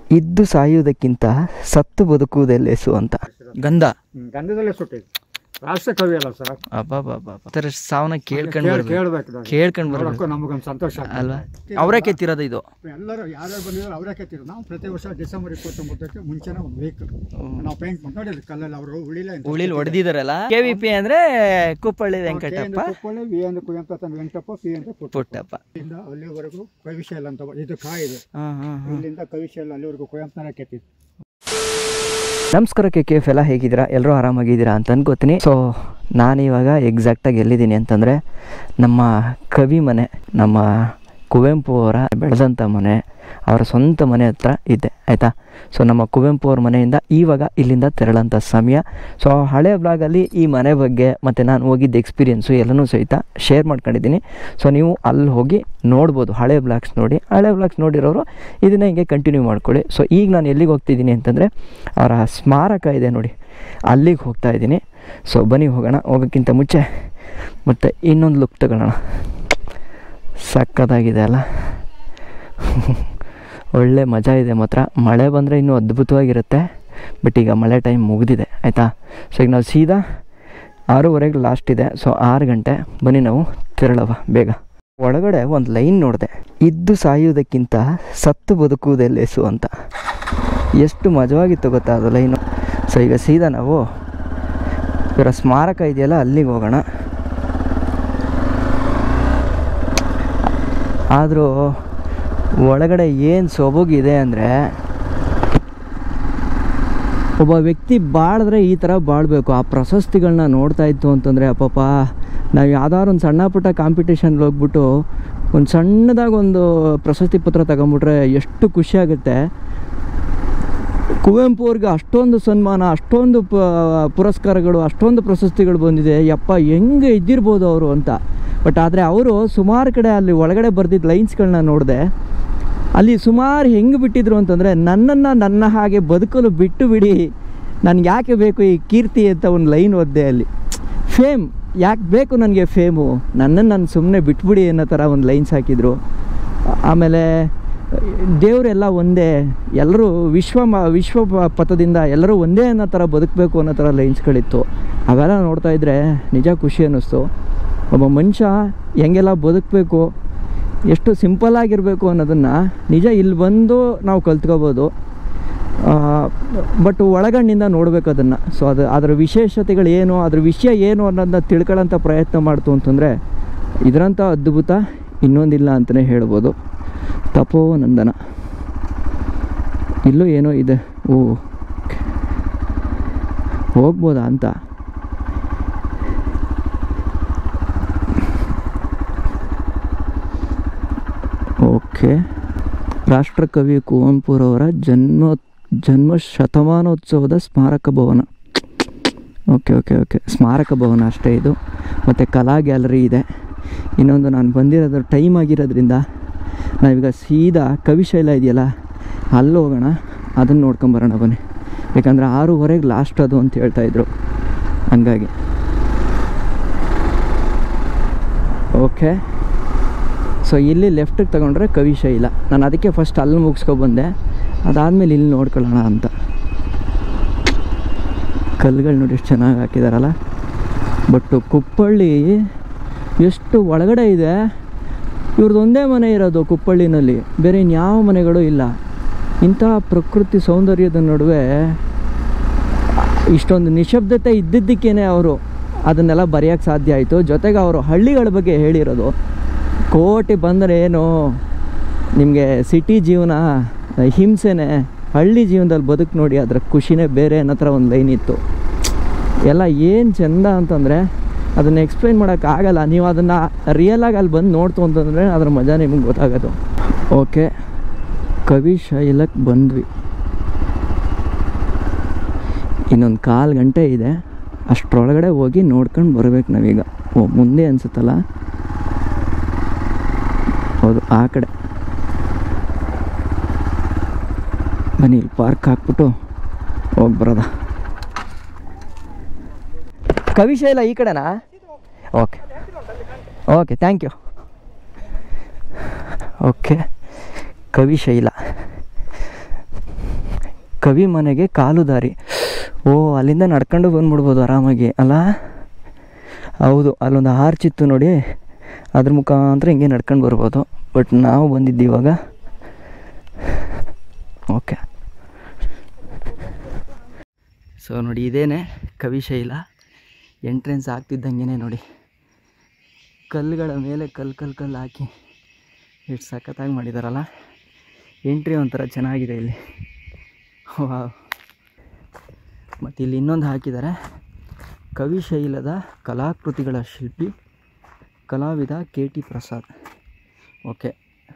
ಇದ್ದು ಸಾಯುವುದಕ್ಕಿಂತ ಸತ್ತು ಬದುಕುವುದೇ ಲೇಸು ಅಂತ ಗಂಧ ಹ್ಮ್, ಗಂಧದಲ್ಲೇ ಸುಟ್ಟಿದ್ದು ರಾಷ್ಟ್ರ ಕವಿ ಅಲ್ಲ ಸರ್ ಅಬ್ಬಾ ಸಾವನ್ನ ಕೇಳ್ಕೊಂಡು ಬರ್ಬೇಕು ಕೇಳ್ಬೇಕು ನಾವು. ಕೇಳ್ಕೊಂಡು ಬರ್ಬೇಕು ನೋಡಕ್ಕೂ ನಮಗೊಂದು ಸಂತೋಷ ಆಗ್ತದೆ. ಅಲ್ವಾ ಅವರೇ ಕೆತ್ತಿರೋದು ಇದು ಎಲ್ಲರೂ ಯಾರ್ಯಾರು ಬಂದಿದ್ರು ಅವರೇ ಕೆತ್ತಿದ್ರು ನಾವು ಪ್ರತಿ ವರ್ಷ ಡಿಸೆಂಬರ್ ಇಪ್ಪತ್ತೊಂಬತ್ತಕ್ಕೆ ಮುಂಚೆನೇ ಒಂದು ವೀಕ್ ನಾವು ಪೇಂಟ್ ಮಾಡಿ ನೋಡಿದ್ವಿ ಕಲ್ಲಲ್ಲಿ ಅವರು ಉಳಿಲ್ಲ ಅಂತ. ಉಳಿಲ್ ಹೊಡೆದಿದಾರಲ್ಲ ಕೆ ವಿ ಪಿ ಅಂದ್ರೆ ಕುಪ್ಪಳ್ಳಿ ಕೆ ವೆಂಕಟಪ್ಪ ಅಂದ್ರೆ ಕುಪ್ಪಳ್ಳಿ, ವಿ ಅಂದ್ರೆ ಕುವೆಂಪು ಅಂತ ವೆಂಕಟಪ್ಪ ಪಿ ಅಂದ್ರೆ ಪುಟ್ಟ ಪುಟ್ಟಪ್ಪ ಇಲ್ಲಿಂದ ಅಲ್ಲಿವರೆಗೂ ಕವಿಶೈಲ ಅಂತ ಬ- ಇದು ಕಾಯಿದೆ ಹ್ಮ್ ಹ್ಮ್ ಹ್ಮ್ ಇಲ್ಲಿಂದ ಕವಿಶೈಲ ಅಲ್ಲಿವರೆಗೂ ಕುವೆಂಪುನ ಕೆತ್ತಿದ್ದು ನಮಸ್ಕಾರ ಕೆ ಕೆ ಎಫ್ ಎಲ್ಲ ಹೇಗಿದ್ದೀರಾ ಎಲ್ಲರೂ ಆರಾಮಾಗಿದ್ದೀರಾ ಅಂತ ಅನ್ಕೋತೀನಿ ಸೊ ನಾನಿವಾಗ ಎಕ್ಸಾಕ್ಟಾಗಿ ಎಲ್ಲಿದ್ದೀನಿ ಅಂತಂದರೆ ನಮ್ಮ ಕವಿ ಮನೆ ನಮ್ಮ ಕುವೆಂಪು ಅವರ ಬೆಳೆದಂಥ ಮನೆ ಅವರ ಸ್ವಂತ ಮನೆ ಹತ್ರ ಇದ್ದೆ ಆಯಿತಾ ಸೊ ನಮ್ಮ ಕುವೆಂಪು ಅವ್ರ ಮನೆಯಿಂದ ಇವಾಗ ಇಲ್ಲಿಂದ ತೆರಳಂಥ ಸಮಯ ಸೊ ಹಳೆ ಬ್ಲಾಗಲ್ಲಿ ಈ ಮನೆ ಬಗ್ಗೆ ಮತ್ತು ನಾನು ಹೋಗಿದ್ದ ಎಕ್ಸ್ಪೀರಿಯೆನ್ಸು ಎಲ್ಲನೂ ಸಹಿತ ಶೇರ್ ಮಾಡ್ಕೊಂಡಿದ್ದೀನಿ ಸೊ ನೀವು ಅಲ್ಲಿ ಹೋಗಿ ನೋಡ್ಬೋದು ಹಳೆ ಬ್ಲಾಗ್ಸ್ ನೋಡಿ ಹಳೆ ಬ್ಲಾಗ್ಸ್ ನೋಡಿರೋರು ಇದನ್ನ ಹಿಂಗೆ ಕಂಟಿನ್ಯೂ ಮಾಡ್ಕೊಳ್ಳಿ ಸೊ ಈಗ ನಾನು ಎಲ್ಲಿಗೆ ಹೋಗ್ತಿದ್ದೀನಿ ಅಂತಂದರೆ ಅವರ ಸ್ಮಾರಕ ಇದೆ ನೋಡಿ ಅಲ್ಲಿಗೆ ಹೋಗ್ತಾ ಇದ್ದೀನಿ ಸೊ ಬನ್ನಿ ಹೋಗೋಣ ಹೋಗೋಕ್ಕಿಂತ ಮುಂಚೆ ಮತ್ತು ಇನ್ನೊಂದು ಲುಕ್ ತಗೊಳ್ಳೋಣ ಸಕ್ಕತ್ತಾಗಿದೆ ಅಲ್ಲ ಒಳ್ಳೆ ಮಜಾ ಇದೆ ಮಾತ್ರ ಮಳೆ ಬಂದರೆ ಇನ್ನೂ ಅದ್ಭುತವಾಗಿರುತ್ತೆ ಬಟ್ ಈಗ ಮಳೆ ಟೈಮ್ ಮುಗಿದಿದೆ ಆಯಿತಾ ಸೊ ಈಗ ನಾವು ಸೀದಾ ಆರೂವರೆಗೆ ಲಾಸ್ಟ್ ಇದೆ ಸೊ ಆರು ಗಂಟೆ ಬನ್ನಿ ನಾವು ತೆರಳವ ಬೇಗ ಒಳಗಡೆ ಒಂದು ಲೈನ್ ನೋಡಿದೆ ಇದ್ದು ಸಾಯುವುದಕ್ಕಿಂತ ಸತ್ತು ಬದುಕುವುದೇ ಲೇಸು ಅಂತ ಎಷ್ಟು ಮಜವಾಗಿತ್ತು ಗೊತ್ತಾ ಅದು ಲೈನು ಸೊ ಈಗ ಸೀದಾ ನಾವು ಇವರ ಸ್ಮಾರಕ ಇದೆಯಲ್ಲ ಅಲ್ಲಿಗೆ ಹೋಗೋಣ ಆದರೂ ಒಳಗಡೆ ಏನು ಸೊಬಗಿದೆ ಅಂದರೆ ಒಬ್ಬ ವ್ಯಕ್ತಿ ಬಾಳಿದ್ರೆ ಈ ಥರ ಬಾಳಬೇಕು ಆ ಪ್ರಶಸ್ತಿಗಳನ್ನ ನೋಡ್ತಾ ಇತ್ತು ಅಂತಂದರೆ ಅಪ್ಪಪ್ಪ ನಾವು ಯಾವ್ದಾದ್ರು ಒಂದು ಸಣ್ಣ ಪುಟ್ಟ ಕಾಂಪಿಟೇಷನ್ಗೆ ಹೋಗ್ಬಿಟ್ಟು ಒಂದು ಸಣ್ಣದಾಗಿ ಒಂದು ಪ್ರಶಸ್ತಿ ಪತ್ರ ತಗೊಂಬಿಟ್ರೆ ಎಷ್ಟು ಖುಷಿ ಆಗುತ್ತೆ ಕುವೆಂಪು ಅವ್ರಿಗೆ ಅಷ್ಟೊಂದು ಸನ್ಮಾನ ಅಷ್ಟೊಂದು ಪ ಪುರಸ್ಕಾರಗಳು ಅಷ್ಟೊಂದು ಪ್ರಶಸ್ತಿಗಳು ಬಂದಿದೆ ಯಪ್ಪ ಹೆಂಗೆ ಇದ್ದಿರ್ಬೋದು ಅವರು ಅಂತ ಬಟ್ ಆದರೆ ಅವರು ಸುಮಾರು ಕಡೆ ಅಲ್ಲಿ ಒಳಗಡೆ ಬರೆದಿದ್ದ ಲೈನ್ಸ್ಗಳನ್ನ ನೋಡಿದೆ ಅಲ್ಲಿ ಸುಮಾರು ಹೆಂಗೆ ಬಿಟ್ಟಿದ್ರು ಅಂತಂದರೆ ನನ್ನನ್ನು ನನ್ನ ಹಾಗೆ ಬದುಕಲು ಬಿಟ್ಟು ಬಿಡಿ ನನಗೆ ಯಾಕೆ ಬೇಕು ಈ ಕೀರ್ತಿ ಅಂತ ಒಂದು ಲೈನ್ ಓದಿದೆ ಅಲ್ಲಿ ಫೇಮ್ ಯಾಕೆ ಬೇಕು ನನಗೆ ಫೇಮು ನನ್ನನ್ನು ನಾನು ಸುಮ್ಮನೆ ಬಿಟ್ಬಿಡಿ ಅನ್ನೋ ಥರ ಒಂದು ಲೈನ್ಸ್ ಹಾಕಿದರು ಆಮೇಲೆ ದೇವರೆಲ್ಲ ಒಂದೇ ಎಲ್ಲರೂ ವಿಶ್ವ ಮ ವಿಶ್ವ ಪ- ಪಥದಿಂದ ಎಲ್ಲರೂ ಒಂದೇ ಅನ್ನೋ ಥರ ಬದುಕಬೇಕು ಅನ್ನೋ ಥರ ಲೈನ್ಸ್ಗಳಿತ್ತು ಅವೆಲ್ಲ ನೋಡ್ತಾ ಇದ್ದರೆ ನಿಜ ಖುಷಿ ಅನ್ನಿಸ್ತು ಒಬ್ಬ ಮನುಷ್ಯ ಹೆಂಗೆಲ್ಲ ಬದುಕಬೇಕು ಎಷ್ಟು ಸಿಂಪಲ್ಲಾಗಿರಬೇಕು ಅನ್ನೋದನ್ನು ನಿಜ ಇಲ್ಲಿ ಬಂದು ನಾವು ಕಲ್ತ್ಕೋಬೋದು ಬಟ್ ಒಳಗಣ್ಣಿಂದ ನೋಡ್ಬೇಕು ಅದನ್ನು ಸೊ ಅದು ಅದರ ವಿಶೇಷತೆಗಳು ಏನು ಅದ್ರ ವಿಷಯ ಏನು ಅನ್ನೋದನ್ನ ತಿಳ್ಕೊಳ್ಳೋಂಥ ಪ್ರಯತ್ನ ಮಾಡ್ತು ಅಂತಂದರೆ ಇದರಂಥ ಅದ್ಭುತ ಇನ್ನೊಂದಿಲ್ಲ ಅಂತಲೇ ಹೇಳ್ಬೋದು ತಪೋನಂದನ ಇಲ್ಲೂ ಏನೋ ಇದೆ ಓ ಹೋಗ್ಬೋದಾ ಅಂತ ಓಕೆ ರಾಷ್ಟ್ರಕವಿ ಕುವೆಂಪುರವರ ಜನ್ಮ ಜನ್ಮ ಶತಮಾನೋತ್ಸವದ ಸ್ಮಾರಕ ಭವನ ಓಕೆ ಓಕೆ ಓಕೆ ಸ್ಮಾರಕ ಭವನ ಅಷ್ಟೇ ಇದು ಮತ್ತು ಕಲಾ ಗ್ಯಾಲರಿ ಇದೆ ಇನ್ನೊಂದು ನಾನು ಬಂದಿರೋದು ಟೈಮ್ ಆಗಿರೋದ್ರಿಂದ ನಾವೀಗ ಸೀದಾ ಕವಿಶೈಲ ಇದೆಯಲ್ಲ ಅಲ್ಲಿ ಹೋಗೋಣ ಅದನ್ನು ನೋಡ್ಕೊಂಬರೋಣ ಬನ್ನಿ ಯಾಕಂದರೆ ಆರೂವರೆಗೆ ಲಾಸ್ಟ್ ಅದು ಅಂತ ಹೇಳ್ತಾಯಿದ್ರು ಹಂಗಾಗಿ ಓಕೆ ಸೊ ಇಲ್ಲಿ ಲೆಫ್ಟಿಗೆ ತಗೊಂಡ್ರೆ ಕವಿಶೈಲ ನಾನು ಅದಕ್ಕೆ ಫಸ್ಟ್ ಅಲ್ಲಿ ಮುಗಿಸ್ಕೊಬಂದೆ ಅದಾದಮೇಲೆ ಇಲ್ಲಿ ನೋಡ್ಕೊಳ್ಳೋಣ ಅಂತ ಕಲ್ಲುಗಳು ನೋಡಿ ಎಷ್ಟು ಚೆನ್ನಾಗಿ ಹಾಕಿದಾರಲ್ಲ ಬಟ್ ಕುಪ್ಪಳ್ಳಿ ಎಷ್ಟು ಒಳಗಡೆ ಇದೆ ಇವ್ರದ್ದು ಒಂದೇ ಮನೆ ಇರೋದು ಕುಪ್ಪಳ್ಳಿನಲ್ಲಿ ಬೇರೆ ಇನ್ಯಾವ ಮನೆಗಳು ಇಲ್ಲ ಇಂಥ ಪ್ರಕೃತಿ ಸೌಂದರ್ಯದ ನಡುವೆ ಇಷ್ಟೊಂದು ನಿಶಬ್ದತೆ ಇದ್ದಿದ್ದಕ್ಕೇನೆ ಅವರು ಅದನ್ನೆಲ್ಲ ಬರೆಯೋಕ್ಕೆ ಸಾಧ್ಯ ಆಯಿತು ಜೊತೆಗೆ ಅವರು ಹಳ್ಳಿಗಳ ಬಗ್ಗೆ ಹೇಳಿರೋದು ಕೋಟಿ ಬಂದರೆ ಏನು ನಿಮಗೆ ಸಿಟಿ ಜೀವನ ಹಿಂಸೆನೇ ಹಳ್ಳಿ ಜೀವನದಲ್ಲಿ ಬದುಕು ನೋಡಿ ಅದರ ಖುಷಿನೇ ಬೇರೆ ಅನ್ನೋ ಥರ ಒಂದು ಲೈನ್ ಇತ್ತು ಎಲ್ಲ ಏನು ಚೆಂದ ಅಂತಂದರೆ ಅದನ್ನು ಎಕ್ಸ್ಪ್ಲೈನ್ ಮಾಡೋಕ್ಕಾಗಲ್ಲ ನೀವು ಅದನ್ನು ರಿಯಲಾಗಿ ಅಲ್ಲಿ ಬಂದು ನೋಡ್ತು ಅಂತಂದರೆ ಅದ್ರ ಮಜಾ ನಿಮಗೆ ಗೊತ್ತಾಗೋದು ಓಕೆ ಕವಿ ಶೈಲಕ್ಕೆ ಬಂದ್ವಿ ಇನ್ನೊಂದು ಕಾಲು ಗಂಟೆ ಇದೆ ಅಷ್ಟರೊಳಗಡೆ ಹೋಗಿ ನೋಡ್ಕೊಂಡು ಬರ್ಬೇಕು ನಾವೀಗ ಓ ಮುಂದೆ ಅನ್ಸುತ್ತಲ್ಲ ಹೌದು ಆ ಕಡೆ ಬನ್ನಿ ಇಲ್ಲಿ ಪಾರ್ಕ್ ಹಾಕ್ಬಿಟ್ಟು ಹೋಗಿ ಬರೋದ ಕವಿಶೈಲ ಈ ಕಡೆನಾ okay okay thank you okay Kavishaila ಕವಿ ಮನೆಗೆ ಕಾಲು ದಾರಿ ಓ ಅಲ್ಲಿಂದ ನಡ್ಕೊಂಡು ಬಂದ್ಬಿಡ್ಬೋದು ಆರಾಮಾಗಿ ಅಲ್ಲ ಹೌದು ಅಲ್ಲೊಂದು ಆರ್ಚ್ ಇತ್ತು ನೋಡಿ ಅದ್ರ ಮುಖಾಂತರ ಹಿಂಗೆ ನಡ್ಕೊಂಡು ಬರ್ಬೋದು ಬಟ್ ನಾವು ಬಂದಿದ್ದು ಇವಾಗ ಓಕೆ ಸೊ ನೋಡಿ ಇದೇನೆ ಕವಿಶೈಲ ಎಂಟ್ರೆನ್ಸ್ ಆಗ್ತಿದ್ದಂಗೆ ನೋಡಿ ಕಲ್ಲುಗಳ ಮೇಲೆ ಕಲ್ಲು ಕಲ್ಲು ಕಲ್ಲು ಹಾಕಿ ಎಷ್ಟು ಸಖತ್ತಾಗಿ ಮಾಡಿದಾರಲ್ಲ ಎಂಟ್ರಿ ಒಂಥರ ಚೆನ್ನಾಗಿದೆ ಇಲ್ಲಿ ವಾವ್ ಮತ್ತು ಇಲ್ಲಿ ಇನ್ನೊಂದು ಹಾಕಿದ್ದಾರೆ ಕವಿಶೈಲದ ಕಲಾಕೃತಿಗಳ ಶಿಲ್ಪಿ ಕಲಾವಿದ ಕೆ ಟಿ ಪ್ರಸಾದ್ ಓಕೆ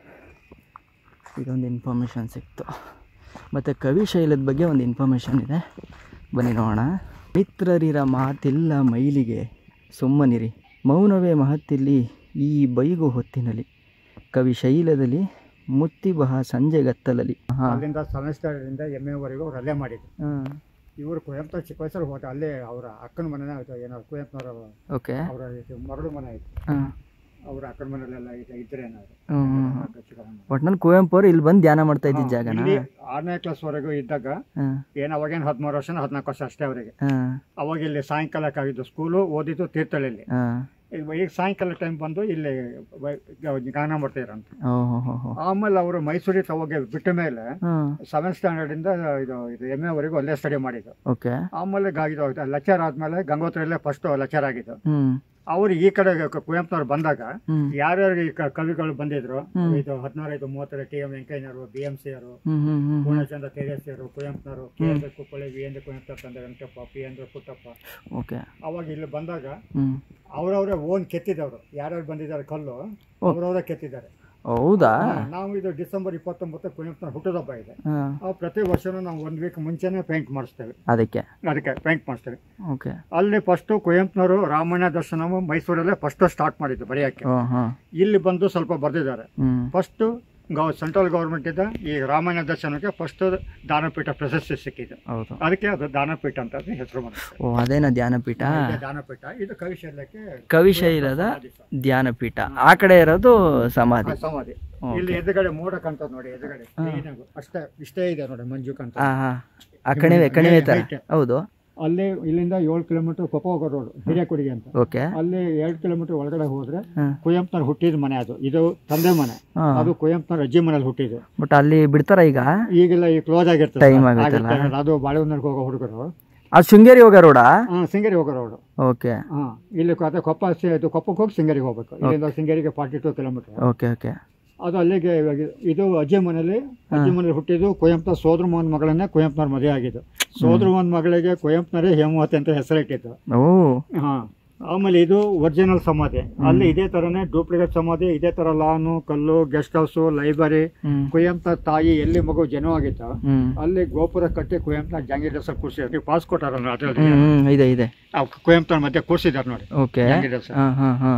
ಇದೊಂದು ಇನ್ಫಾರ್ಮೇಷನ್ ಸಿಕ್ತು ಮತ್ತು ಕವಿಶೈಲದ ಬಗ್ಗೆ ಒಂದು ಇನ್ಫಾರ್ಮೇಷನ್ ಇದೆ ಬನ್ನಿ ನೋಡೋಣ ಮಿತ್ರರಿರ ಮಾತಿಲ್ಲ ಮೈಲಿಗೆ ಸುಮ್ಮನಿರಿ ಮೌನವೇ ಮಹತ್ತಿಲ್ಲಿ ಈ ಬೈಗು ಹೊತ್ತಿನಲ್ಲಿ ಕವಿಶೈಲದಲ್ಲಿ ಮುತ್ತಿಬಹ ಸಂಜೆಗತ್ತಲಲ್ಲಿ ಹಾಂ ಅಲ್ಲಿಂದ ಸೆಮಿಸ್ಟರಿಂದ ಎಮ್ ಎವರೆಗೂ ಅವ್ರು ಅಲ್ಲೇ ಮಾಡಿದ್ರು ಹಾಂ ಇವರು ಕುವೆಂಪು ಚಿಕ್ಕ ವಯಸ್ಸಲ್ಲಿ ಹೋದ ಅಲ್ಲೇ ಅವರ ಅಕ್ಕನ ಮನೆ ಏನೋ ಕುವೆಂಪುನವರ ಓಕೆ ಅವರ ಇದು ಮರಳು ಮನೆ ಇತ್ತು ಹಾಂ ಅವ್ರ ಅಕ್ಕನ ಮನೆಯಲ್ಲೆಲ್ಲ ಇದೆ ಇದ್ರೆ ಏನಾದ್ರು ಹ್ಞೂ ಚಿಕ್ಕಮ್ಮನ. ಒಟ್ನಲ್ಲಿ ಕುವೆಂಪು ಅವರು ಇಲ್ಲಿ ಬಂದು ಧ್ಯಾನ ಮಾಡ್ತಾ ಇದ್ದಿದ್ದ ಜಾಗನ ಇಲ್ಲಿ ಆರನೇ ಕ್ಲಾಸ್ ವರೆಗೂ ಇದ್ದಾಗ ಹಾಂ ಏನು ಅವಾಗೇನು ಹದಿಮೂರು ವರ್ಷ ಹದಿನಾಲ್ಕು ವರ್ಷ ಅಷ್ಟೇ ಅವರಿಗೆ ಹಾಂ ಅವಾಗ ಇಲ್ಲಿ ಸಾಯಂಕಾಲಕ್ಕಾಗಿದ್ದು ಸ್ಕೂಲು ಓದಿದ್ದು ತೀರ್ಥಹಳ್ಳಿಲಿ ಹಾಂ ಈಗ ಈಗ ಸಾಯಂಕಾಲ ಟೈಮ್ ಬಂದು ಇಲ್ಲಿ ವ- ಗಾನ ಮಾಡ್ತಿದ್ರಂತ ಓ ಹೋ ಹೋ ಹೋ ಆಮೇಲೆ ಅವರು ಮೈಸೂರಿಗೆ ಅವಾಗ ಬಿಟ್ಟ ಮೇಲೆ ಹಾಂ ಸೆವೆಂತ್ ಸ್ಟ್ಯಾಂಡರ್ಡಿಂದ ಇದು ಇದು ಎಮ್ ಎವರೆಗೂ ಅಲ್ಲೇ ಸ್ಟಡಿ ಮಾಡಿದ್ದು ಓಕೆ ಆಮೇಲೆ ಗಾ- ಇದು ಲೆಕ್ಚರ್ ಆದಮೇಲೆ ಗಂಗೋತ್ರಿಯಲ್ಲೇ ಫಸ್ಟ್ ಲೆಕ್ಚರ್ ಆಗಿದ್ದು ಹ್ಞೂ ಅವ್ರು ಈ ಕಡೆ ಕ- ಕುವೆಂಪುನವ್ರು ಬಂದಾಗ ಹ್ಞೂ ಯಾರ್ಯಾರು ಈ ಕ- ಕವಿಗಳು ಬಂದಿದ್ರು ಹ್ಮ್. ಇದು ಹದಿನಾರೈದು ಮೂವತ್ತರ ಟಿ ಎಂ ವೆಂಕಯ್ಯನವರು ಬಿ ಎಂ ಸಿ ಅವರು ಹ್ಞೂ ಹ್ಞೂ ಹ್ಞೂ ಪೂರ್ಣಚಂದ್ರ ತೇಜಸ್ವಿಯವರು ಕುವೆಂಪುನವರು K N Kuppalli V N Kuvempu ತಂದೆ Venkatappa P N Puttappa okay ಅವಾಗ ಇಲ್ಲಿ ಬಂದಾಗ ಹ್ಞೂ ಅವ್ರವ್ರೆ ಓನ್ ಕೆತ್ತಿದವರು ಯಾರ್ಯಾರು ಬಂದಿದ್ದಾರೆ ಕಲ್ಲು ಅವ್ರವ್ರೆ ಕೆತ್ತಿದ್ದಾರೆ ಹೌದಾ ನಾವು ಇದು ಡಿಸೆಂಬರ್ ಇಪ್ಪತ್ತೊಂಬತ್ತು ಕುವೆಂಪುನ ಹುಟ್ಟುಹಬ್ಬ ಇದೆ ಹಾಂ ಆ ಪ್ರತಿ ವರ್ಷನೂ ನಾವು ಒಂದು ವೀಕ್ ಮುಂಚೆನೇ ಪೇಂಟ್ ಮಾಡಿಸ್ತೇವೆ ಅದಕ್ಕೆ ಅದಕ್ಕೆ ಪೇಂಟ್ ಮಾಡಿಸ್ತೇವೆ ಓಕೆ ಅಲ್ಲಿ ಫಸ್ಟು ಕುವೆಂಪುನವರು ರಾಮಾಯಣ ದರ್ಶನವು ಮೈಸೂರಲ್ಲೇ ಫಸ್ಟ್ ಸ್ಟಾರ್ಟ್ ಮಾಡಿದ್ದು ಬರೆಯೋಕ್ಕೆ ಓ ಹಾಂ ಇಲ್ಲಿ ಬಂದು ಸ್ವಲ್ಪ ಬರೆದಿದ್ದಾರೆ ಹ್ಞೂ ಫಸ್ಟು ಗೌ ಸೆಂಟ್ರಲ್ ಗೌರ್ಮೆಂಟಿಂದ ಈ ರಾಮಾಯಣ ದರ್ಶನಕ್ಕೆ ಫಸ್ಟ್ ದಾನಪೀಠ ಪ್ರಶಸ್ತಿ ಸಿಕ್ಕಿದೆ ಹೌದು ಅದಕ್ಕೆ ಅದು ದಾನಪೀಠ ಅಂತ ಅದು ಹೆಸರು ಬಂದಿದೆ ಓ ಅದೇನ ಧ್ಯಾನಪೀಠ ಇದು ದಾನಪೀಠ ಇದು ಕವಿಶೈಲಕ್ಕೆ ಕವಿಶೈಲದ ಸಮಾಧಿ ಸರ್. ಧ್ಯಾನಪೀಠ ಆ ಕಡೆ ಇರೋದು ಸಮಾಧಿ ಆ ಸಮಾಧಿ ಓಕೆ. ಇಲ್ಲಿ ಎದುರುಗಡೆ ಮೋಡ ಕಾಣ್ತದ ನೋಡಿ ಎದುರುಗಡೆ clean ಆಗಿ. ಅಷ್ಟೇ ಇಷ್ಟೇ ಇದೆ ನೋಡಿ ಮಂಜು ಕಾಣ್ತ ಹಾಂ ಹಾಂ ಆ ಕಣಿವೆ ಕಣಿವೆ ಥರ height. ಹೌದು ಅಲ್ಲಿ ಇಲ್ಲಿಂದ ಏಳು ಕಿಲೋಮೀಟರ್ ಕೊಪ್ಪೋಗ ರೋಡ್ ಹಿರಿಯಕೊಡಿಗೆ ಅಂತ ಓಕೆ ಅಲ್ಲಿ ಎರಡು ಕಿಲೋಮೀಟರ್ ಒಳಗಡೆ ಹೋದ್ರೆ ಹಾಂ ಕುವೆಂಪುನವ್ರು ಹುಟ್ಟಿದ ಮನೆ ಅದು ಇದು ತಂದೆ ಮನೆ ಹಾಂ ಅದು ಕುವೆಂಪುನವ್ರ ಅಜ್ಜಿ ಮನೇಲಿ ಹುಟ್ಟಿದ್ದು ಬಟ್ ಅಲ್ಲಿ ಬಿಡ್ತಾರ ಈಗ ಈಗೆಲ್ಲ ಈ ಕ್ಲೋಸ್ ಆಗಿರ್ತದೆ Time ಸರ್. ಆಗುತ್ತಲ್ಲ? ಆಗಿರ್ತದೆ. ಅದು ಬಾಳೆಹೊನ್ನೂರಿಗೆ ಹೋಗೋ ಹುಡುಗರು ಅದು ಶೃಂಗೇರಿ ಹೋಗ ರೋಡಾ ಹಾ ಸಿಂಗೇರಿ ಹೋಗೋ ರೋಡ್ ಓಕೆ ಹಾ ಇಲ್ಲಿ ಕ- ಅದೇ ಕೊಪ್ಪ ಸಿ- ಇದು ಕೊಪ್ಪಕ್ಕೆ ಹೋಗಿ ಸಿಂಗೇರಿಗೆ ಹೋಗ್ಬೇಕು ಇಲ್ಲಿಂದ ಸಿಂಗೇರಿಗೆ forty two kilometre okay okay ಅದು ಅಲ್ಲಿಗೆ ಇವಾಗ ಇದು ಅಜ್ಜಿ ಮನೇಲಿ ಅಜ್ಜಿ ಮನೇಲಿ ಹುಟ್ಟಿದ್ದು ಕುವೆಂಪು ಸೋದರ ಮೋಹನ್ ಮಗಳನ್ನೇ ಕುವೆಂಪುನವ್ರ ಮದುವೆ ಆಗಿದ್ದು ಸೋದರ ಮೋಹನ್ ಮಗಳಿಗೆ ಕುವೆಂಪುನವರೇ ಹೇಮಾವತಿ ಅಂತ ಹೆಸರಿಟ್ಟಿದ್ದು ಓ ಹಾ ಆಮೇಲೆ ಇದು ಒರಿಜಿನಲ್ ಸಮಾಧಿ ಅಲ್ಲಿ ಇದೇ ತರನೇ ಡೂಪ್ಲಿಕೇಟ್ ಸಮಾಧಿ ಇದೇ ತರ ಲಾನು ಕಲ್ಲು ಗೆಸ್ಟ್ ಹೌಸು ಲೈಬ್ರರಿ ಹ್ಮ್ ಕುವೆಂಪು ತಾಯಿ ಎಲ್ಲಿ ಮಗು ಜನವಾಗಿತ್ತು ಹ್ಮ್ ಅಲ್ಲಿ ಗೋಪುರ ಕಟ್ಟಿ ಕುವೆಂಪುನ ಜಂಗೀರ್ ಹೆಸರು ಕೂರಿಸಿದ್ರು ನೀವು ಪಾಸ್ ಕೊಟ್ಟಾರಲ್ಲ ಅದ್ರಲ್ಲಿ ಹ್ಮ್ ಹ್ಮ್, ಇದೆ ಇದೆ ಆ ಕುವೆಂಪುನ ಮಧ್ಯೆ ಕೂರಿಸಿದ್ದಾರೆ ನೋಡಿ ಓಕೆ ಜಂಗೀರ್ ಹೆಸರು ಹಾಂ ಹಾಂ ಹಾಂ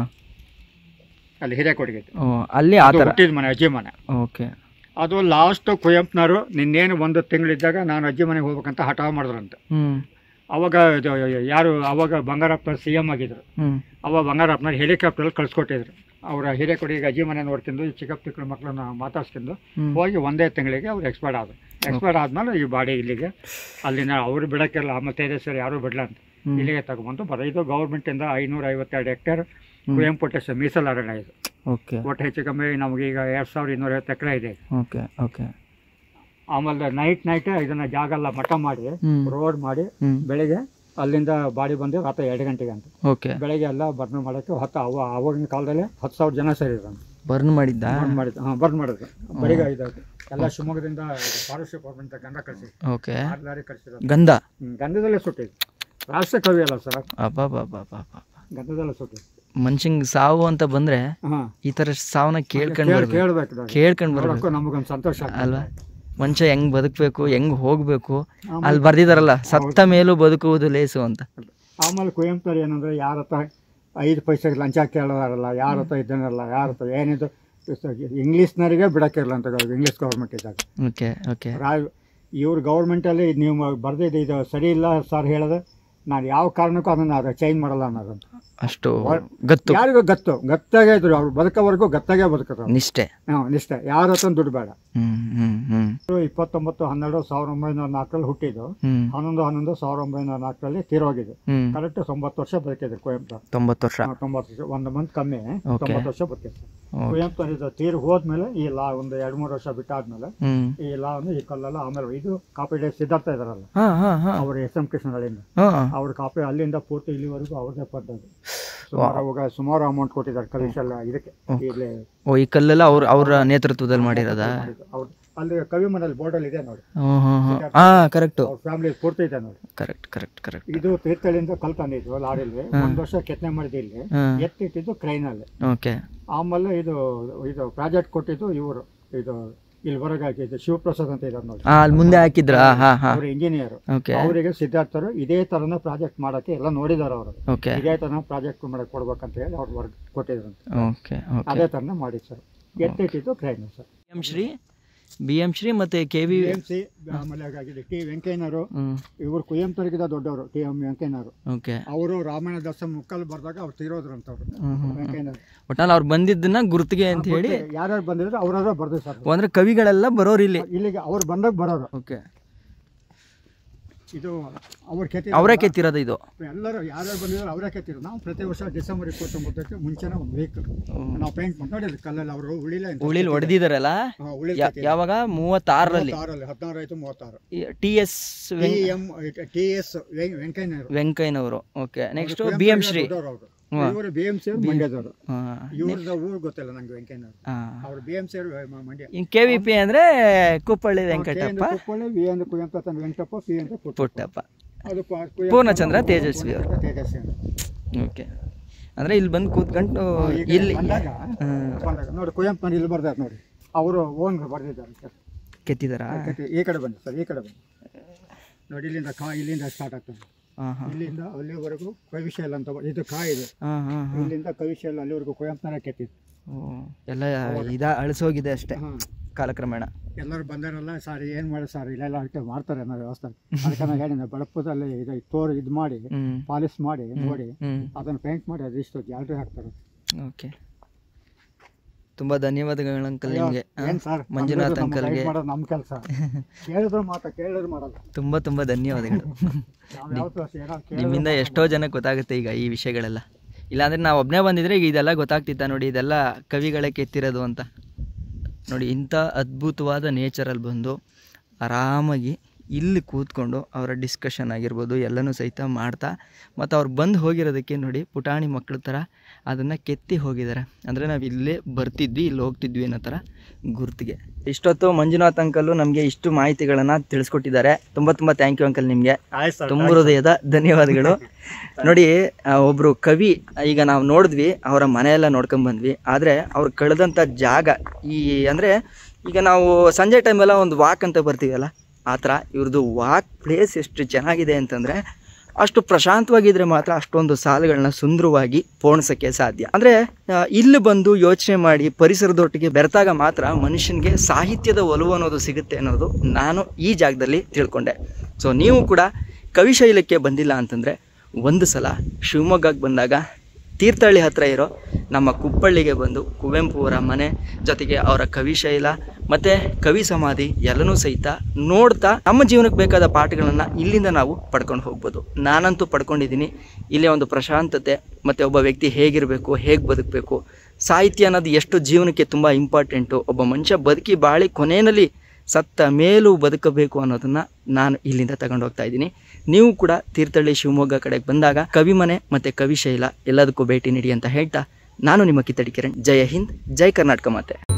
ಅಲ್ಲಿ ಹಿರೇಕೊಡಿಗೆ ಓ ಅಲ್ಲಿ ಆ ಅದು ಥರ ಹುಟ್ಟಿದ ಮನೆ ಅಜ್ಜಿ ಮನೆ ಓಕೆ ಅದು ಲಾಸ್ಟ್ ಕುವೆಂಪುನವರು ನಿನ್ನೇನು ಒಂದು ತಿಂಗಳಿದ್ದಾಗ ನಾನು ಅಜ್ಜಿ ಮನೆಗೆ ಹೋಗ್ಬೇಕಂತ ಹಠ ಮಾಡಿದ್ರಂತೆ ಹ್ಮ್ ಅವಾಗ ಇದು ಯಾರು ಅವಾಗ ಬಂಗಾರಪ್ಪನವ್ರು ಸಿ ಎಮ್ ಆಗಿದ್ರು ಹ್ಮ್ ಅವಾಗ ಬಂಗಾರಪ್ಪನವ್ರು ಹೆಲಿಕಾಪ್ಟರ್ ಕಳಿಸ್ಕೊಟ್ಟಿದ್ರು ಅವರ ಹಿರೇಕೊಡಿಗೆ ಅಜ್ಜಿ ಮನೆ ನೋಡ್ತಿದ್ದು ಈ ಚಿಕ್ಕ ಚಿಕ್ಕ ಮಕ್ಕಳನ್ನ ಮಾತಾಡ್ಸ್ಕೊಂಡು ಹ್ಮ್ ಹೋಗಿ ಒಂದೇ ತಿಂಗಳಿಗೆ ಅವ್ರು ಎಕ್ಸ್ಪೈರ್ಡ್ ಆದ್ರು ಎಕ್ಸ್ಪೈರ್ಡ್ ಆದ್ಮೇಲೆ ಈ ಬಾಡಿ ಇಲ್ಲಿಗೆ ಅಲ್ಲಿನ ಅವ್ರು ಬಿಡಕ್ಕೆಲ್ಲ ಆಮೇಲೆ ತೇಜಸ್ವರಿ ಯಾರು ಬಿಡಲ್ಲ ಅಂತ ಹ್ಮ್. ಇಲ್ಲಿಗೆ ತಗೊಂಬಂದು ಬರೋ ಇದು ಗೌರ್ಮೆಂಟಿಂದ ಐನೂರ ಐವತ್ತೆರಡು ಹೆಕ್ಟೇರ್ ಕುವೆಂಪು ಟೆಸ್ಟ್ ಮೀಸಲು ಅರಣ್ಯ ಇದು ಓಕೆ ಒಟ್ಟು ಹೆಚ್ಚು ಕಮ್ಮಿ ನಮಗೀಗ ಎರಡು ಸಾವಿರದ ಇನ್ನೂರ ಐವತ್ತು ಎಕರೆ ಇದೆ ಓಕೆ ಓಕೆ ಆಮೇಲೆ ನೈಟ್ ನೈಟ್ ಇದನ್ನ ಜಾಗ ಎಲ್ಲ ಮಟ್ಟ ಮಾಡಿ ಹ್ಮ್ ರೋಡ್ ಮಾಡಿ ಹ್ಮ್ ಬೆಳಿಗ್ಗೆ ಅಲ್ಲಿಂದ ಬಾಡಿ ಬಂದು ರಾತ್ರಿ ಎರಡು ಗಂಟೆಗೆ ಅಂತ ಓಕೆ ಬೆಳಗ್ಗೆ ಎಲ್ಲ ಬರ್ನ್ ಮಾಡೋಕ್ಕೆ ಹತ್ತು ಅವ ಆವಾಗಿನ ಕಾಲದಲ್ಲಿ ಹತ್ತು ಸಾವಿರ ಜನ ಸೇರಿದ್ರು ಬರ್ನ್ ಮಾಡಿದ್ದ ಬರ್ನ್ ಮಾಡಿದ್ದು ಹಾಂ ಬರ್ನ್ ಮಾಡಿದ್ರು ಬೆಳಿಗ್ಗೆ ಇದು ಎಲ್ಲ ಶಿವಮೊಗ್ಗದಿಂದ ಫಾರೆಸ್ಟ್ ಡಿಪಾರ್ಟ್ಮೆಂಟ್ ಗಂಧ ಕಳಿಸಿ ಓಕೆ ಆರು ಲಾರಿ ಕಳಿಸಿರೋದು ಗಂಧ ಹ್ಮ್, ಗಂಧದಲ್ಲೇ ಸುಟ್ಟಿದ್ದು ರಾಷ್ಟ್ರ ಕವಿ ಅಲ್ಲ ಸರ್ ಅಬ್ಬಾ ಗಂಧದಲ್ಲೇ ಸುಟ್ಟಿದ್ದು ಮನುಷ್ಯಂಗೆ ಸಾವು ಅಂತ ಬಂದ್ರೆ ಹಾಂ ಈ ತರ ಸಾವನ್ನ ಕೇಳ್ಕೊಂಡ್ ಬರ್ಬೇಕು ಕೇಳ್ಬೇಕು ನಾವು. ಕೇಳ್ಕೊಂಡ್ ಬರ್ಬೇಕು ನೋಡಕ್ಕೂ ನಮಗೊಂದು ಸಂತೋಷ ಆಗ್ತದೆ. ಅಲ್ವಾ ಮನುಷ್ಯ ಹೆಂಗ್ ಬದುಕಬೇಕು ಹೆಂಗ್ ಹೋಗ್ಬೇಕು ಆಮೇಲೆ- ಅಲ್ಲಿ ಬರ್ದಿದಾರಲ್ಲ ಸತ್ತ ಮೇಲೂ ಬದುಕುವುದು ಲೇಸು ಅಂತ ಆಮೇಲೆ ಕುವೆಂಪುರು ಏನಂದ್ರೆ ಯಾರ ಹತ್ರ ಐದು ಪೈಸೆಗೆ ಲಂಚ ಕೇಳೋದಾರಲ್ಲ ಯಾರ ಹತ್ರ ಇದನ್ನಲ್ಲ ಯಾರ ಹತ್ರ ಏನಿದು ಇಂಗ್ಲೀಷ್ನವರಿಗೆ ಬಿಡಕ್ಕಿರಲ್ಲ ಅಂತ ಇಂಗ್ಲೀಷ್ ಗೌರ್ಮೆಂಟ್ ಇದ್ದಾಗ ಓಕೆ ಓಕೆ ರಾ ಇವ್ರ ಗೌರ್ಮೆಂಟಲ್ಲಿ ನೀವು ಬರ್ದಿದ್ದು ಇದು ಸರಿ ಇಲ್ಲ ಸರ್ ಹೇಳಿದ್ರೆ ನಾನು ಯಾವ ಕಾರಣಕ್ಕೂ ಅದನ್ನು ಅದು ಚೇಂಜ್ ಮಾಡಲ್ಲ ಅನ್ನೋದು ಅಷ್ಟು ಗತ್ತು ಯಾರಿಗೂ ಗತ್ತು ಗತ್ತಾಗೆ ಇದ್ರು ಅವ್ರು ಬದುಕೋವರೆಗೂ ಗತ್ತಾಗೆ ಬದುಕರು ನಿಷ್ಠೆ ಹಾಂ ನಿಷ್ಠೆ ಯಾರ ಹತ್ರ ದುಡ್ಡು ಬೇಡ ಹ್ಮ್ ಹ್ಮ್ ಹ್ಮ್ ಇವ್ರು ಇಪ್ಪತ್ತೊಂಬತ್ತು ಹನ್ನೆರಡು ಸಾವಿರದ ಒಂಬೈನೂರ ನಾಲ್ಕರಲ್ಲಿ ಹುಟ್ಟಿದ್ದು ಹ್ಮ್ ಹನ್ನೊಂದು ಹನ್ನೊಂದು ಸಾವಿರದ ಒಂಬೈನೂರ ನಾಲ್ಕರಲ್ಲಿ ತೀರೋಗಿದೆ ಹ್ಮ್ ಕರೆಕ್ಟ್ ತೊಂಬತ್ತು ವರ್ಷ ಬದುಕಿದ್ರು ಕುವೆಂಪು ತೊಂಬತ್ತು ವರ್ಷ ಹಾ, ತೊಂಬತ್ತು ವರ್ಷ ಒಂದು ಮಂತ್ ಕಮ್ಮಿ Okay. ತೊಂಬತ್ತು ವರ್ಷ ಬದುಕಿದ್ರು ಓಕೆ. ಕುವೆಂಪು ಇದು ತೀರ್ ಹೋದ್ಮೇಲೆ ಈ ಲಾ ಒಂದು ಎರಡು ಮೂರು ವರ್ಷ ಬಿಟ್ಟಾದ್ಮೇಲೆ ಹ್ಮ್ ಈ ಲಾ ಅನ್ನು ಈ ಕಲ್ಲೆಲ್ಲ ಆಮೇಲೆ ಇದು ಕಾಪಿ ಡೇ ಸಿದ್ಧಾರ್ಥ ಇದಾರಲ್ಲ ಹಾ ಹಾ ಹಾ ಅವರು ಎಸ್ ಎಂ ಕೃಷ್ಣಗಳಿಂದ ಹಾ ಅವ್ರ ಕಾಪಿ ಅಲ್ಲಿಂದ ಪೂರ್ತಿ ಇಲ್ಲಿವರೆಗೂ ಅವ್ರದ್ದೇ ಪಡ್ಡದು ಸುಮಾರು ಅವಾಗ ಸುಮಾರು ಅಮೌಂಟ್ ಕೊಟ್ಟಿದ್ದಾರೆ ಕಲಿಶಲ್ಲ ಇದಕ್ಕೆ ಇಲ್ಲಿ ಓ ಈ ಕಲ್ಲೆಲ್ಲ ಅವ್ರ ಅವ್ರ ನೇತೃತ್ವದಲ್ಲಿ ಮಾಡಿರೋದಾ ಮಾಡಿದ್ದು. ಅವ್ರು ಅಲ್ಲಿ ಕವಿ ಮನೇಲಿ ಬೋರ್ಡಲ್ಲಿ ಇದೆ ನೋಡಿ ಹ್ಮ್ ಹ್ಮ್ ಹ್ಮ್ ಹಾ ಕರೆಕ್ಟು ಅವ್ರ ಫ್ಯಾಮಿಲಿ ಪೂರ್ತಿ ಇದೆ ನೋಡಿ ಕರೆಕ್ಟ್ ಕರೆಕ್ಟ್ ಕರೆಕ್ಟ್ ಇದು ತೀರ್ಥಹಳ್ಳಿಯಿಂದ ಕಲ್ ತಂದಿದ್ವು ಲಾರಿಲಿ ಒಂದ್ ವರ್ಷ ಕೆತ್ತನೆ ಮಾಡಿದ್ದು ಇಲ್ಲಿ ಹಾಂ ಎತ್ತಿಟ್ಟಿದ್ದು ಕ್ರೈನಲ್ಲಿ ಓಕೆ ಆಮೇಲೆ ಇದು ಇದು ಪ್ರಾಜೆಕ್ಟ್ ಕೊಟ್ಟಿದ್ದು ಇವರು ಇದು ಇಲ್ಲಿ ಹೊರಗೆ ಹಾಕಿದ್ದು ಶಿವಪ್ರಸಾದ್ ಅಂತ ಇದ್ದಾರೆ ನೋಡಿ ಹಾ ಅಲ್ಲಿ ಮುಂದೆ ಹಾಕಿದ್ರ ಹಾ ಹಾ ಅವ್ರು ಇಂಜಿನಿಯರ್ ಓಕೆ ಅವರಿಗೆ ಸಿದ್ಧಾರ್ಥರು ಇದೇ ತರನ ಪ್ರಾಜೆಕ್ಟ್ ಮಾಡಕ್ಕೆ ಎಲ್ಲ ನೋಡಿದಾರೆ ಅವರು ಓಕೆ ಇದೇ ತರ ಪ್ರಾಜೆಕ್ಟ್ ಮಾಡಕ್ ಕೊಡ್ಬೇಕಂತ ಹೇಳಿ ಅವ್ರು ವರ್ಕ್ ಕೊಟ್ಟಿದ್ರಂತೆ ಓಕೆ ಓಕೆ ಅದೇ ತರನ ಮಾಡಿ ಸರ್ ಎತ್ತಿಟ್ಟಿದ್ದು crane sir B M Shri B M Shri ಮತ್ತೆ ಕೆ ವಿ ಎಂ ಸಿ ಆಮೇಲೆ ಹಾಗಾಗಿದೆ ಟಿ ವೆಂಕಯ್ಯನವರು ಹ್ಮ್ ಇವರು ಕುವೆಂಪುರಿಗಿಂತ ದೊಡ್ಡವರು ಟಿ ಎಂ ವೆಂಕಯ್ಯನವರು ಓಕೆ ಅವರು ರಾಮಾಯಣ ದರ್ಶನ ಮುಕ್ಕಲ್ ಬರ್ದಾಗ ಅವ್ರು ತೀರೋದ್ರಂತವ್ರು ಹ್ಮ್ ಹ್ಮ್ ವೆಂಕಯ್ಯನವರು ಒಟ್ನಲ್ಲಿ ಅವ್ರು ಬಂದಿದ್ದನ್ನ ಗುರುತಿಗೆ ಅಂತ ಹೇಳಿ ಯಾರ್ಯಾರು ಬಂದಿದ್ರು ಅವ್ರಾದ್ರು ಬರ್ದು ಸರ್ ಅಂದ್ರೆ ಕವಿಗಳೆಲ್ಲ ಬರೋರು ಇಲ್ಲಿ ಇಲ್ಲಿಗೆ ಅವ್ರು ಬಂದಾಗ ಬರೋರು ಓಕೆ ಇದು ಅವ್ರ ಕೆತ್ತಿ ಅವರೇ ಕೆತ್ತಿರೋದು ಇದು ಎಲ್ಲರೂ ಯಾರ್ಯಾರು ಬಂದಿದ್ರು ಅವರೇ ಕೆತ್ತಿರು ನಾವು ಪ್ರತಿ ವರ್ಷ ಡಿಸೆಂಬರ್ ಇಪ್ಪತ್ತೊಂಬತ್ತಕ್ಕೆ ಮುಂಚೆನೇ ಒಂದು ವೀಕ್ ನಾವು ಪೇಂಟ್ ಮಾಡಿ ನೋಡಿದ್ವಿ ಕಲ್ಲಲ್ಲಿ ಅವರು ಉಳಿಲ್ಲ ಅಂತ ಉಳಿಲ್ ಹೊಡೆದಿದಾರಲ್ಲ ಹಾ, ಉಳಿಲ್ ಯಾ- ಯಾವಾಗ ಮೂವತ್ತಾರರಲ್ಲಿ ಆರಲ್ಲಿ ಹದಿನಾರು ಆಯ್ತು ಮೂವತ್ತಾರು T S T M T S ವೆಂಕಯ್ಯನವರು ವೆಂಕಯ್ಯನವರು okay next B M Shri ಅವರು ಇವರು ಬಿ ಎಂ ಸಿ ಅವರು ಮಂಡ್ಯದವರು ಹಾಂ ಇವ್ರದ ಊರು ಗೊತ್ತಿಲ್ಲ ನಂಗೆ ವೆಂಕಯ್ಯನವರು ಅವ್ರು ಬಿ ಎಂ ಸಿ ಅವರು Mandya in K V P ಅಂದ್ರೆ ಕುಪ್ಪಳ್ಳಿ ವೆಂಕಟಪ್ಪ ಕುಪ್ಪಳ್ಳಿ ವಿ ಎಂದು ಕುವೆಂಪು ಅಂತ ವೆಂಕಟಪ್ಪ ಪಿ ಅಂತ ಪುಟ್ಟ ಪುಟ್ಟಪ್ಪ ಅದು ಪ- ಕುವೆಂಪು ಪೂರ್ಣಚಂದ್ರ ತೇಜಸ್ವಿ ಅವರು ತೇಜಸ್ವಿ ಅಂತ. ಓಕೆ ಅಂದ್ರೆ ಇಲ್ಲಿ ಬಂದು ಕೂತ್ಕೊಂಡು ಈಗ ಇಲ್ಲಿ ಬಂದಾಗ ಹ್ಮ್. ಬಂದಾಗ ನೋಡಿ ಕುವೆಂಪು ಇಲ್ಲಿ ಬರ್ದಾರೆ ನೋಡಿ ಅವರು ಓನ್ ಬರ್ದಿದ್ದಾರೆ ಸರ್ ಕೆತ್ತಿದಾರಾ ಕತೆ- ಈ ಕಡೆ ಬನ್ನಿ ಸರ್ ಈ ಕಡೆ ಬನ್ನಿ ನೋಡಿ ಇಲ್ಲಿಂದ ಕಾ ಇಲ್ಲಿಂದ ಸ್ಟಾರ್ಟ್ ಆಗ್ತದೆ ಹಾಂ ಹಾಂ ಇಲ್ಲಿಂದ ಅಲ್ಲಿವರೆಗೂ ಕವಿಶೈಲ ಅಂತ ಬ- ಇದು ಕಾ ಇದೆ ಹಾಂ ಹಾಂ ಹಾಂ ಇಲ್ಲಿಂದ ಕವಿಶೈಲ ಅಲ್ಲಿವರೆಗೂ ಕುವೆಂಪುನ ಕೆತ್ತಿದ್ದು ಎಲ್ಲ ಇದ ಅಳಿಸೋಗಿದೆ ಅಷ್ಟೇ ಹಾಂ ಕಾಲಕ್ರಮೇಣ ಎಲ್ಲರೂ ಬಂದಾರಲ್ಲ ಸರ್ ಏನು ಮಾಡಿ ಸರ್ ಇಲ್ಲೆಲ್ಲ ಅದಕ್ಕೆ ಮಾಡ್ತಾರೆ ಅನ್ನೋ ವ್ಯವಸ್ಥೆ ಅದಕ್ಕೆ ನಾನು ಹೇಳಿದ್ದೆ ಬಳಪದಲ್ಲಿ ಇದು ತೋರು ಇದು ಮಾಡಿ ಹ್ಮ್ ಪಾಲಿಶ್ ಮಾಡಿ ನೋಡಿ ಹ್ಮ್ ಅದನ್ನು ಪೇಂಟ್ ಮಾಡಿ ಅದಿಷ್ಟು ಗ್ಯಾಲ್ರಿ ಹಾಕ್ತಾರೆ ಓಕೆ ತುಂಬಾ ಧನ್ಯವಾದಗಳು ಅಂಕಲ್ ನಿಮಗೆ ಏನು ಸರ್ ಮಂಜುನಾಥ್ ಅಂಕಲ್ಗೆ ಮಾಡೋದು ನಮ್ಮ ಕೆಲಸ ಕೇಳಿದ್ರು ಮಾತಾ ಕೇಳಿದ್ರು ಮಾಡಲ್ಲ ತುಂಬಾ ತುಂಬಾ ಧನ್ಯವಾದಗಳು ನಾವು ಯಾವತ್ತೂ ಅಷ್ಟೇ ಏನೋ ಕೇಳಿ ನಿಮ್ಮಿಂದ ಎಷ್ಟೋ ಜನಕ್ಕೆ ಗೊತ್ತಾಗುತ್ತೆ ಈಗ ಈ ವಿಷಯಗಳೆಲ್ಲ ಇಲ್ಲಾಂದ್ರೆ ನಾವು ಒಬ್ಬನೇ ಬಂದಿದ್ರೆ ಈಗ ಇದೆಲ್ಲ ಗೊತ್ತಾಗ್ತಿತ್ತ ನೋಡಿ ಇದೆಲ್ಲ ಕವಿಗಳೇ ಕೆತ್ತಿರೋದು ಅಂತ ನೋಡಿ ಇಂಥ ಅದ್ಭುತವಾದ ನೇಚರಲ್ಲಿ ಬಂದು ಆರಾಮಾಗಿ ಇಲ್ಲಿ ಕೂತ್ಕೊಂಡು ಅವರ ಡಿಸ್ಕಷನ್ ಆಗಿರ್ಬೋದು ಎಲ್ಲನೂ ಸಹಿತ ಮಾಡ್ತಾ ಮತ್ತು ಅವ್ರು ಬಂದು ಹೋಗಿರೋದಕ್ಕೆ ನೋಡಿ ಪುಟಾಣಿ ಮಕ್ಕಳ ಥರ ಅದನ್ನು ಕೆತ್ತಿ ಹೋಗಿದ್ದಾರೆ ಅಂದರೆ ನಾವು ಇಲ್ಲೇ ಬರ್ತಿದ್ವಿ ಇಲ್ಲಿ ಹೋಗ್ತಿದ್ವಿ ಅನ್ನೋ ಥರ ಗುರ್ತಿಗೆ ಇಷ್ಟೊತ್ತು ಮಂಜುನಾಥ್ ಅಂಕಲ್ಲು ನಮಗೆ ಇಷ್ಟು ಮಾಹಿತಿಗಳನ್ನು ತಿಳಿಸ್ಕೊಟ್ಟಿದ್ದಾರೆ ತುಂಬ ತುಂಬ ಥ್ಯಾಂಕ್ ಯು ಅಂಕಲ್ ನಿಮಗೆ ಆಯ್ತು ಸರ್ ತುಂಬ ಹೃದಯದ ಧನ್ಯವಾದಗಳು ನೋಡಿ ಆ, ಒಬ್ರು ಕವಿ ಈಗ ನಾವು ನೋಡಿದ್ವಿ ಅವರ ಮನೆಯೆಲ್ಲ ನೋಡ್ಕೊಂಡ್ ಬಂದ್ವಿ ಆದರೆ ಅವ್ರು ಕಳೆದಂಥ ಜಾಗ ಈ ಅಂದರೆ ಈಗ ನಾವು ಸಂಜೆ ಟೈಮೆಲ್ಲ ಒಂದು ವಾಕ್ ಅಂತ ಬರ್ತೀವಲ್ಲ ಆ ಥರ ಇವ್ರದ್ದು ವಾಕ್ ಪ್ಲೇಸ್ ಎಷ್ಟು ಚೆನ್ನಾಗಿದೆ ಅಂತಂದರೆ ಅಷ್ಟು ಪ್ರಶಾಂತವಾಗಿದ್ರೆ ಮಾತ್ರ ಅಷ್ಟೊಂದು ಸಾಲುಗಳನ್ನ ಸುಂದರವಾಗಿ ಪೋಣಿಸೋಕ್ಕೆ ಸಾಧ್ಯ ಅಂದರೆ ಇಲ್ಲಿ ಬಂದು ಯೋಚನೆ ಮಾಡಿ ಪರಿಸರದೊಟ್ಟಿಗೆ ಬೆರೆತಾಗ ಮಾತ್ರ ಮನುಷ್ಯನಿಗೆ ಸಾಹಿತ್ಯದ ಒಲವು ಅನ್ನೋದು ಸಿಗುತ್ತೆ ಅನ್ನೋದು ನಾನು ಈ ಜಾಗದಲ್ಲಿ ತಿಳ್ಕೊಂಡೆ ಸೊ ನೀವು ಕೂಡ ಕವಿಶೈಲಕ್ಕೆ ಬಂದಿಲ್ಲ ಅಂತಂದರೆ ಒಂದು ಸಲ ಶಿವಮೊಗ್ಗಕ್ಕೆ ಬಂದಾಗ ತೀರ್ಥಹಳ್ಳಿ ಹತ್ರ ಇರೋ ನಮ್ಮ ಕುಪ್ಪಳ್ಳಿಗೆ ಬಂದು ಕುವೆಂಪು ಅವರ ಮನೆ ಜೊತೆಗೆ ಅವರ ಕವಿಶೈಲ ಮತ್ತು ಕವಿ ಸಮಾಧಿ ಎಲ್ಲನೂ ಸಹಿತ ನೋಡ್ತಾ ನಮ್ಮ ಜೀವನಕ್ಕೆ ಬೇಕಾದ ಪಾಠಗಳನ್ನು ಇಲ್ಲಿಂದ ನಾವು ಪಡ್ಕೊಂಡು ಹೋಗ್ಬೋದು ನಾನಂತೂ ಪಡ್ಕೊಂಡಿದ್ದೀನಿ ಇಲ್ಲೇ ಒಂದು ಪ್ರಶಾಂತತೆ ಮತ್ತು ಒಬ್ಬ ವ್ಯಕ್ತಿ ಹೇಗಿರಬೇಕು ಹೇಗೆ ಬದುಕಬೇಕು ಸಾಹಿತ್ಯ ಅನ್ನೋದು ಎಷ್ಟು ಜೀವನಕ್ಕೆ ತುಂಬ ಇಂಪಾರ್ಟೆಂಟು ಒಬ್ಬ ಮನುಷ್ಯ ಬದುಕಿ ಬಾಳಿ ಕೊನೆಯಲ್ಲಿ ಸತ್ತ ಮೇಲೂ ಬದುಕಬೇಕು ಅನ್ನೋದನ್ನ ನಾನು ಇಲ್ಲಿಂದ ತಗೊಂಡು ಹೋಗ್ತಾ ಇದ್ದೀನಿ ನೀವು ಕೂಡ ತೀರ್ಥಹಳ್ಳಿ ಶಿವಮೊಗ್ಗ ಕಡೆಗೆ ಬಂದಾಗ ಕವಿಮನೆ ಮತ್ತು ಕವಿಶೈಲ ಎಲ್ಲದಕ್ಕೂ ಭೇಟಿ ನೀಡಿ ಅಂತ ಹೇಳ್ತಾ ನಾನು ನಿಮ್ಮ ಕಿತ್ತಡಿ ಕಿರಣ್ ಜಯ ಹಿಂದ್ ಜೈ ಕರ್ನಾಟಕ ಮಾತೆ